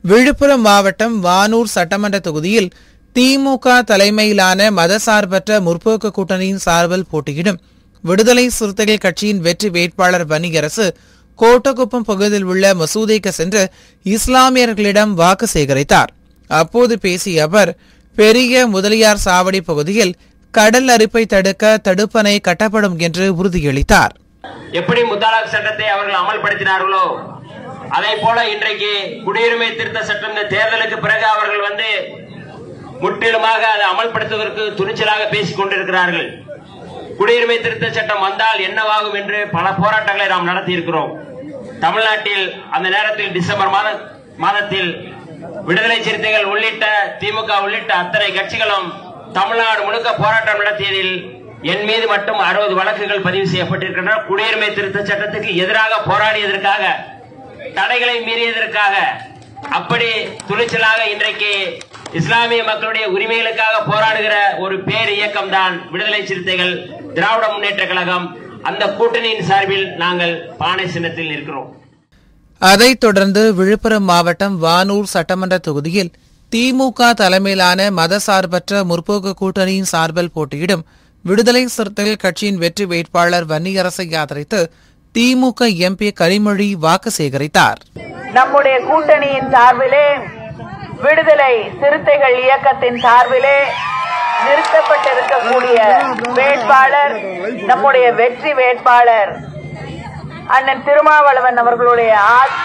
விழுப்புரம் மாவட்டம் வானூர் சட்டமன்ற தொகுதியில் திமுக தலைமையிலான மதசார்பற்ற முற்போக்கு கூட்டணியின் சார்பில் போட்டியிடும் விடுதலை சிறுத்தைகள் கட்சியின் வெற்றி வேட்பாளர் வன்னியரசு கோட்டக்குப்பம் பகுதியில் உள்ள மசூதிக்கு சென்று இஸ்லாமியர்களிடம் வாக்கு சேகரித்தார் அப்போது பேசிய அவர் பெரிய முதலியார் சாவடி பகுதியில் கடல் அரிப்பை தடுக்க தடுப்பணை கட்டப்படும் என்று உறுதியளித்தார் எப்படி முத்தலாக் சட்டத்தை அவர்கள் அமல்படுத்தினார்களோ அதை போல இன்றைக்கு குடியுரிமை திருத்த சட்டம் இந்த தேர்தலுக்கு பிறகு அவர்கள் வந்து முற்றிலுமாக அதை அமல்படுத்துவதற்கு துணிச்சலாக பேசிக் கொண்டிருக்கிறார்கள் குடியுரிமை திருத்த சட்டம் வந்தால் என்னவாகும் என்று பல போராட்டங்களை நாம் நடத்தி இருக்கிறோம் தமிழ்நாட்டில் அந்த நேரத்தில் டிசம்பர் மாத மாதத்தில் விடுதலை சிறுத்தைகள் உள்ளிட்ட திமுக உள்ளிட்ட அத்தனை கட்சிகளும் தமிழ்நாடு முழுக்க போராட்டம் நடத்தியதில் என் மீது மட்டும் அறுபது வழக்குகள் பதிவு செய்யப்பட்டிருக்கின்றன குடியுரிமை திருத்த சட்டத்துக்கு எதிராக போராடியதற்காக தடைகளை மீறியதற்காக அப்படி துணிச்சலாக இன்றைக்கு இஸ்லாமிய மக்களுடைய உரிமைகளுக்காக போராடுகிற ஒரு பேர் இயக்கம் தான் விடுதலை சிறுத்தைகள் திராவிட முன்னேற்ற கழகம் அந்த கூட்டணியின் சார்பில் நாங்கள் பானை சின்னத்தில் நிற்கிறோம் அதைத் தொடர்ந்து விழுப்புரம் மாவட்டம் வானூர் சட்டமன்ற தொகுதியில் திமுக தலைமையிலான மதசார்பற்ற முற்போக்கு கூட்டணியின் சார்பில் போட்டியிடும் விடுதலை சிறுத்தைகள் கட்சியின் வெற்றி வேட்பாளர் வன்னியரசை ஆதரித்து திமுக எம்பி கனிமொழி வாக்கு சேகரித்தார் நம்முடைய கூட்டணியின் சார்பிலே விடுதலை சிறுத்தைகள் இயக்கத்தின் சார்பிலே நிறுத்தப்பட்டிருக்கக்கூடிய வேட்பாளர் நம்முடைய வெற்றி வேட்பாளர் அண்ணன் திருமாவளவன் அவர்களுடைய ஆ-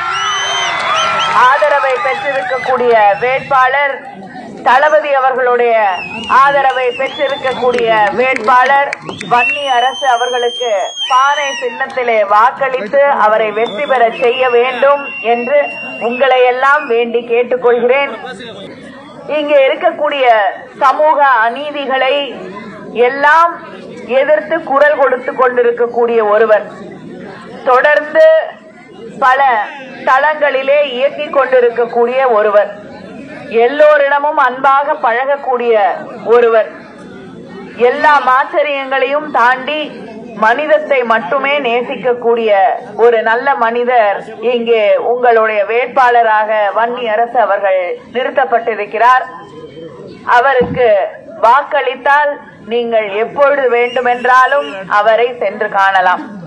ஆதரவை பெற்றிருக்கக்கூடிய வேட்பாளர் தளபதி அவர்களுடைய ஆதரவை பெற்றிருக்கக்கூடிய வேட்பாளர் வன்னி அரசு அவர்களுக்கு பானை சின்னத்திலே வாக்களித்து அவரை வெற்றி பெற செய்ய வேண்டும் என்று உங்களை எல்லாம் வேண்டி கேட்டுக்கொள்கிறேன் இங்கே இருக்கக்கூடிய சமூக அநீதிகளை எல்லாம் எதிர்த்து குரல் கொடுத்து கொண்டிருக்கக்கூடிய ஒருவர் தொடர்ந்து பல தளங்களிலே இயக்கிக் கொண்டிருக்கக்கூடிய ஒருவர் எல்லோரிடமும் அன்பாக பழகக்கூடிய ஒருவர் எல்லா மாச்சரியங்களையும் தாண்டி மனிதத்தை மட்டுமே நேசிக்கக்கூடிய ஒரு நல்ல மனிதர் இங்கே உங்களுடைய வேட்பாளராக வன்னி அரசு அவர்கள் நிறுத்தப்பட்டிருக்கிறார் அவருக்கு வாக்களித்தால் நீங்கள் எப்பொழுது வேண்டுமென்றாலும் அவரை சென்று காணலாம்